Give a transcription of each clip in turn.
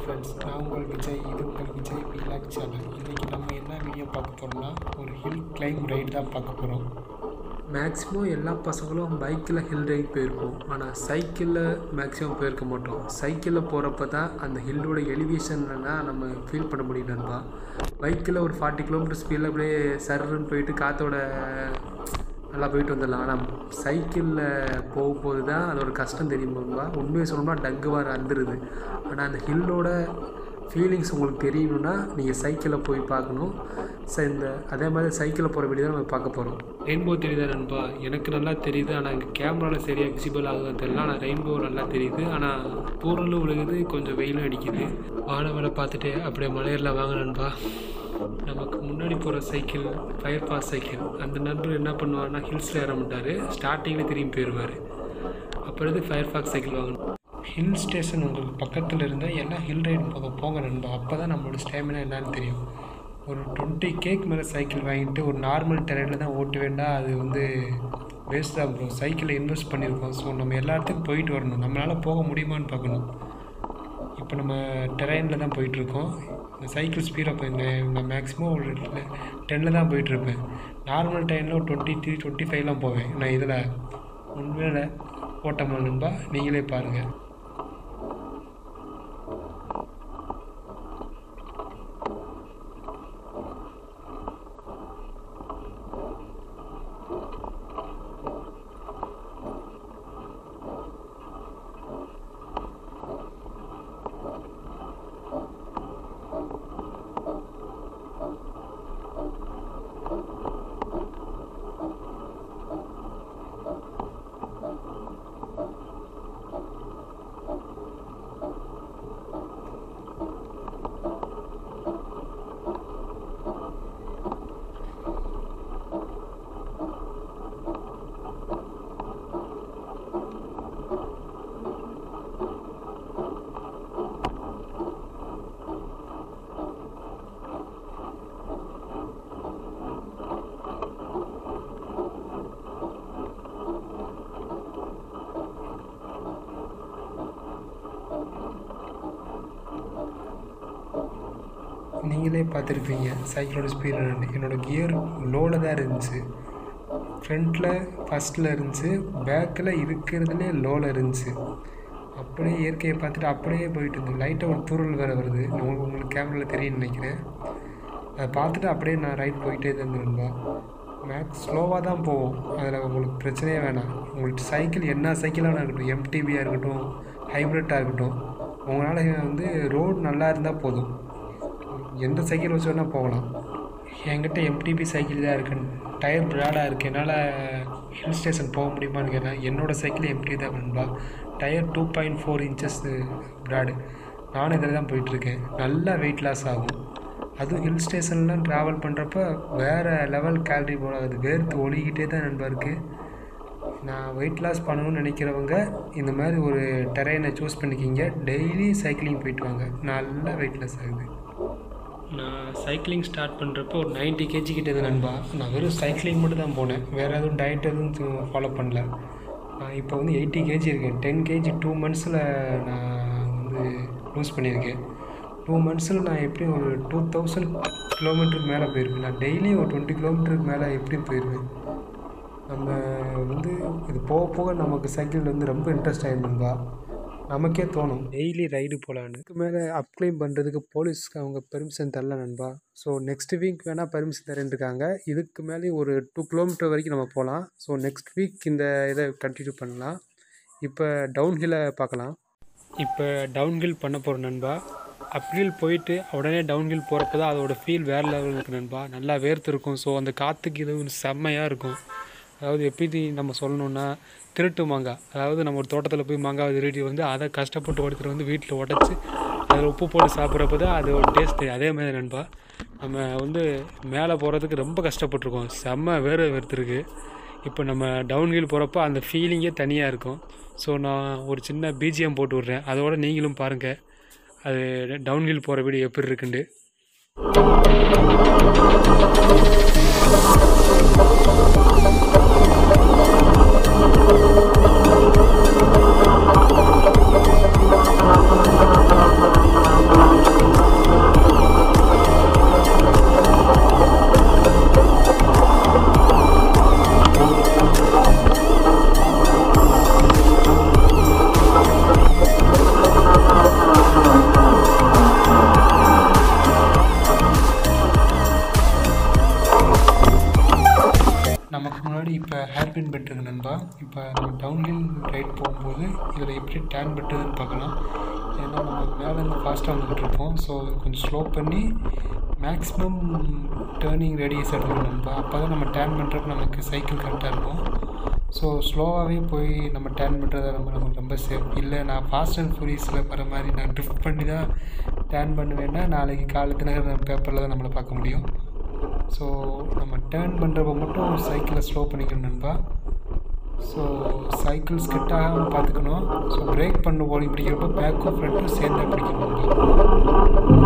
friends நான் உங்கள் விஜய் இது உங்கள் விஜய் விலாக் சேனல் இன்றைக்கி நம்ம என்ன வீடியோ பார்க்க போகிறோம்னா ஒரு ஹில் கிளைம் ரைடு தான் பார்க்க போகிறோம் மேக்ஸிமம் எல்லா பசங்களும் பைக்கில் ஹில் ரைட் போயிருப்போம் ஆனால் சைக்கிளில் மேக்ஸிமம் போயிருக்க மாட்டோம் சைக்கிளில் போகிறப்ப தான் அந்த ஹில்லோட எலிவேஷன்லாம் நம்ம ஃபீல் பண்ண முடியும் நண்பா பைக்கில் ஒரு ஃபார்ட்டி கிலோமீட்டர் ஸ்பீடில் அப்படியே சர்ன்னு போயிட்டு காற்றோட நல்லா போயிட்டு வந்துடலாம் ஆனால் சைக்கிளில் போகும்போது தான் அதோட கஷ்டம் தெரியுமாங்களா உண்மையை சொல்லணும்னா டங்கு வர வந்துடுது ஆனால் அந்த ஹில்லோட ஃபீலிங்ஸ் உங்களுக்கு தெரியணும்னா நீங்கள் சைக்கிளில் போய் பார்க்கணும் ச இந்த அதே மாதிரி சைக்கிளில் போகிற வீடியோ தான் நம்ம பார்க்க போகிறோம் ரெயின்போ தெரியுதா நண்பா எனக்கு நல்லா தெரியுது ஆனால் இங்கே கேமராவில் சரியாக விசிபிள் ஆகுதுன்னு தெரியல ஆனால் ரெயின்போ நல்லா தெரியுது ஆனால் தூரலும் விழுகுது கொஞ்சம் வெயிலும் அடிக்குது வானவரை பார்த்துட்டு அப்படியே மலையரில் வாங்க நண்பா நமக்கு முன்னாடி போகிற சைக்கிள் ஃபயர் பாஸ் சைக்கிள் அந்த நண்பர் என்ன பண்ணுவார்னா ஹில்ஸில் ஏற மாட்டார் ஸ்டார்டிங்கில் திரும்பி போயிடுவார் அப்புறம் ஃபயர் பாக்ஸ் சைக்கிள் வாங்கணும் ஹில் ஸ்டேஷன் உங்களுக்கு பக்கத்தில் இருந்தால் எல்லாம் ஹில் ரைடு போக போங்க நண்பா அப்போ தான் நம்மளோட ஸ்டேமினா என்னன்னு தெரியும் ஒரு டுவெண்ட்டி கேக் மேலே சைக்கிள் வாங்கிட்டு ஒரு நார்மல் டெரைனில் தான் ஓட்ட வேண்டாம் அது வந்து வேஸ்ட் தான் ப்ரோ சைக்கிளில் இன்வெஸ்ட் பண்ணியிருக்கோம் ஸோ நம்ம எல்லா இடத்துக்கும் போயிட்டு வரணும் நம்மளால் போக முடியுமான்னு பார்க்கணும் இப்போ நம்ம டெரைனில் தான் போயிட்டுருக்கோம் இந்த சைக்கிள் ஸ்பீடாக போயிருந்தேன் நான் மேக்ஸிமம் ஒரு டென்னில் தான் போயிட்டுருப்பேன் நார்மல் டைமில் ஒரு டுவெண்ட்டி த்ரீ டுவெண்ட்டி ஃபைவ்லாம் போவேன் நான் இதில் உண்மையில் ஓட்டமாக நண்பா நீங்களே பாருங்கள் நீங்களே பார்த்துருப்பீங்க சைக்கிளோட ஸ்பீடு என்னோடய கியர் லோவில் தான் இருந்துச்சு ஃப்ரண்ட்டில் ஃபஸ்ட்டில் இருந்துச்சு பேக்கில் இருக்கிறதுலே லோவில் இருந்துச்சு அப்படியே இயற்கையை பார்த்துட்டு அப்படியே போயிட்டு இருந்தேன் லைட்டாக ஒரு தூரல் வேறு வருது உங்களுக்கு உங்களுக்கு கேமராவில் தெரியும்னு நினைக்கிறேன் அதை பார்த்துட்டு அப்படியே நான் ரைட் போயிட்டே தான் இருந்தேன்பா மேக்ஸ் ஸ்லோவாக தான் போவோம் அதில் உங்களுக்கு பிரச்சனையே வேணாம் உங்களுக்கு சைக்கிள் என்ன சைக்கிளாக இருக்கட்டும் எம்டிபியாக இருக்கட்டும் ஹைப்ரிட்டாக இருக்கட்டும் உங்களால் வந்து ரோடு நல்லா இருந்தால் போதும் எந்த சைக்கிள் வச்சு வேணால் போகலாம் என்கிட்ட எம்டிபி சைக்கிள் தான் இருக்கு டயர் ப்ராடாக இருக்குது என்னால் ஹில் ஸ்டேஷன் போக முடியுமான்னு கேட்டேன் என்னோடய சைக்கிள் எம்டி தான் நண்பா tyre two point four inches broad நானும் இதில் தான் போயிட்டுருக்கேன் நல்லா வெயிட் லாஸ் ஆகும் அதுவும் ஹில் ஸ்டேஷன்லாம் ட்ராவல் பண்ணுறப்ப வேறு லெவல் கேலரி போடாது வேர்த்து ஒழுகிட்டே தான் நண்பா இருக்குது நான் வெயிட் லாஸ் பண்ணணும்னு நினைக்கிறவங்க இந்த மாதிரி ஒரு டெரைனை சூஸ் பண்ணிக்கிங்க டெய்லி சைக்கிளிங் போயிட்டு வாங்க நல்லா வெயிட் லாஸ் ஆகுது நான் சைக்கிளிங் ஸ்டார்ட் பண்ணுறப்போ ஒரு நைன்ட்டி கேஜி கிட்ட இது நண்பா நான் வெறும் சைக்கிளிங் மட்டும் தான் போனேன் வேறு எதுவும் டயட் எதுவும் ஃபாலோ பண்ணல நான் இப்போ வந்து எயிட்டி கேஜி இருக்கேன் டென் கேஜி டூ மந்த்ஸில் நான் வந்து லூஸ் பண்ணியிருக்கேன் டூ மந்த்ஸில் நான் எப்படியும் ஒரு டூ தௌசண்ட் கிலோமீட்டருக்கு மேலே போயிருப்பேன் நான் டெய்லி ஒரு டுவெண்ட்டி கிலோமீட்டருக்கு மேலே எப்படி போயிடுவேன் நம்ம வந்து இது போக போக நமக்கு சைக்கிள் வந்து ரொம்ப இன்ட்ரெஸ்ட் ஆகிருந்தா நமக்கே தோணும் டெய்லி ரைடு போகலான்னு இதுக்கு மேலே அப்ளைம் பண்ணுறதுக்கு போலீஸ்க்கு அவங்க பெர்மிஷன் தரல நண்பா ஸோ நெக்ஸ்ட் வீக் வேணால் பெர்மிஷன் தரேன் இருக்காங்க இதுக்கு மேலே ஒரு டூ கிலோமீட்டர் வரைக்கும் நம்ம போகலாம் ஸோ நெக்ஸ்ட் வீக் இந்த இதை கண்டினியூ பண்ணலாம் இப்போ டவுன்ஹில்லை பார்க்கலாம் இப்போ டவுன்ஹில் பண்ண போகிறோம் நண்பா அப்ஹில் போயிட்டு உடனே டவுன்ஹில் போகிறப்ப தான் அதோட ஃபீல் வேறு லெவலில் இருக்குது நண்பா நல்லா வேர்த்து இருக்கும் ஸோ அந்த காற்றுக்கு இது செம்மையாக இருக்கும் அதாவது எப்படி நம்ம சொல்லணுன்னா திருட்டு மாங்காய் அதாவது நம்ம ஒரு தோட்டத்தில் போய் மாங்காய் திருட்டி வந்து அதை கஷ்டப்பட்டு ஒருத்தர் வந்து வீட்டில் உடச்சி அதில் உப்பு போட்டு சாப்பிட்றப்ப தான் அதோட டேஸ்ட்டு அதே மாதிரி நண்பா நம்ம வந்து மேலே போகிறதுக்கு ரொம்ப கஷ்டப்பட்டுருக்கோம் செம்ம வேறு வெறுத்துருக்கு இப்போ நம்ம டவுன்ஹில் போகிறப்ப அந்த ஃபீலிங்கே தனியாக இருக்கும் ஸோ நான் ஒரு சின்ன பிஜிஎம் போட்டு விட்றேன் அதோட நீங்களும் பாருங்கள் அது டவுன்ஹில் போகிற வீடியோ எப்படி இருக்குண்டு நமக்கு முன்னாடி இப்போ ஹேர்பின் பெட் இருக்கு நண்பா இப்போ நம்ம டவுன்ஹில் ரைட் போகும்போது இதில் எப்படி டேன் பெட்டுன்னு பார்க்கலாம் ஏன்னா நம்ம மேலேருந்து ஃபாஸ்ட்டாக வந்துக்கிட்டு இருப்போம் ஸோ கொஞ்சம் ஸ்லோ பண்ணி மேக்ஸிமம் டேர்னிங் ரேடியஸ் எடுத்துக்கணும் நண்பா அப்போ தான் நம்ம டேன் பண்ணுறப்ப நமக்கு சைக்கிள் கரெக்டாக இருக்கும் ஸோ ஸ்லோவாகவே போய் நம்ம டேர்ன் பண்ணுறது நம்ம நமக்கு ரொம்ப சேஃப் இல்லை நான் ஃபாஸ்ட் அண்ட் ஃபியூரியஸில் வர மாதிரி நான் ட்ரிஃப்ட் பண்ணி தான் டேர்ன் பண்ணுவேன்னா நாளைக்கு காலத்தில் பேப்பரில் தான் நம்மளை பார்க்க முடியும் ஸோ நம்ம டேர்ன் பண்ணுறப்ப மட்டும் சைக்கிளை ஸ்லோ பண்ணிக்கணும் நண்பா ஸோ சைக்கிள் ஸ்கிட் ஆகாமல் பார்த்துக்கணும் ஸோ பிரேக் பண்ண ஓடி பிடிக்கிறப்ப பேக்கும் ஃப்ரண்ட்டும் சேர்ந்தா பிடிக்கணும் நண்பா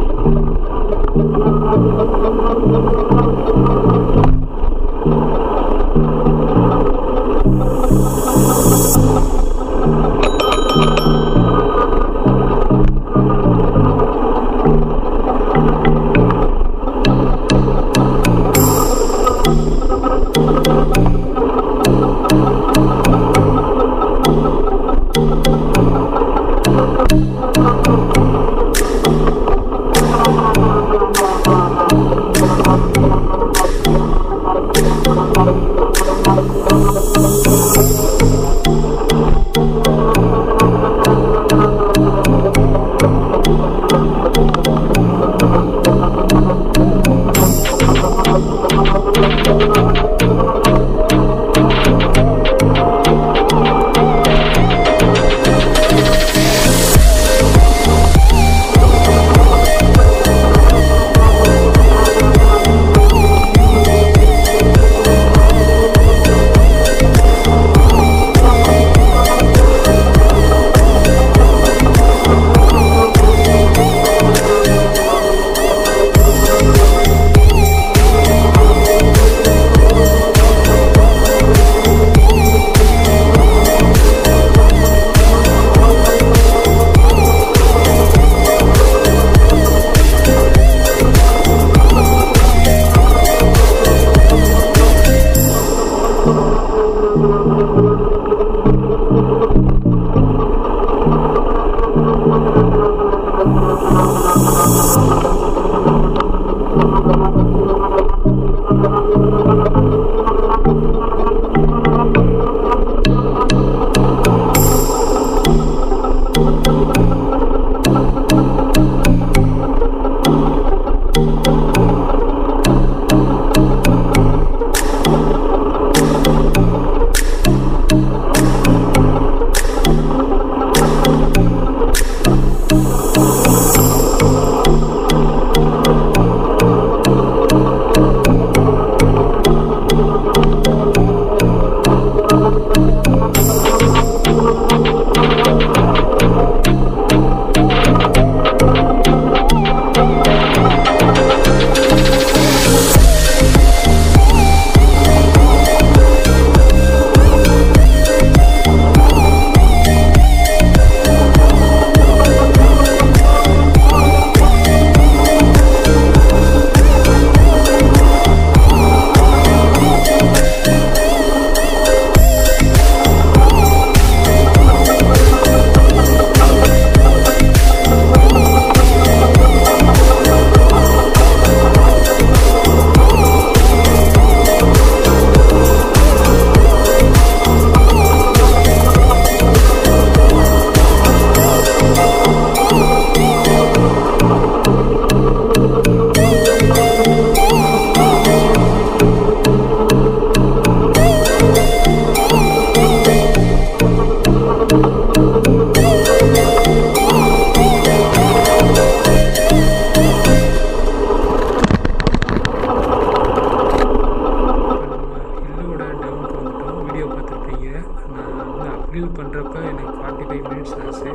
ஹில்லோட டவுனுக்கு வந்துட்டோம் வீடியோ பார்த்துருப்பீங்க நான் வந்து அப்கில் பண்ணுறப்ப எனக்கு ஃபார்ட்டி ஃபைவ் மினிட்ஸ் ஆச்சு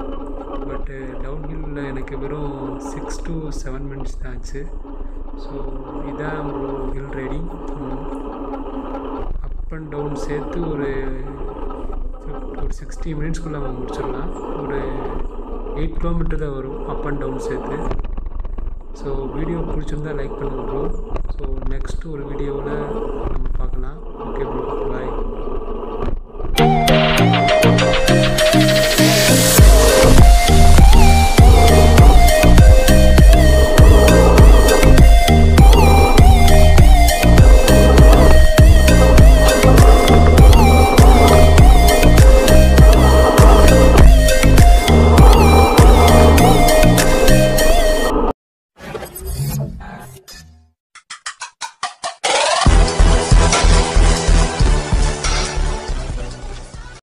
பட்டு டவுன் ஹில்லில் எனக்கு வெறும் சிக்ஸ் டு செவன் மினிட்ஸ் தான் ஆச்சு ஸோ இதான் ஒரு hill riding up and down சேர்த்து ஒரு ஒரு சிக்ஸ்டி மினிட்ஸ்க்குள்ளே நம்ம முடிச்சிடலாம் ஒரு எயிட் கிலோமீட்டர் தான் வரும் அப் அண்ட் டவுன் சேர்த்து ஸோ வீடியோ பிடிச்சிருந்தா லைக் பண்ணுங்க ப்ரோ ஸோ நெக்ஸ்ட் ஒரு வீடியோவில் நம்ம பார்க்கலாம் ஓகே ப்ரோ பாய்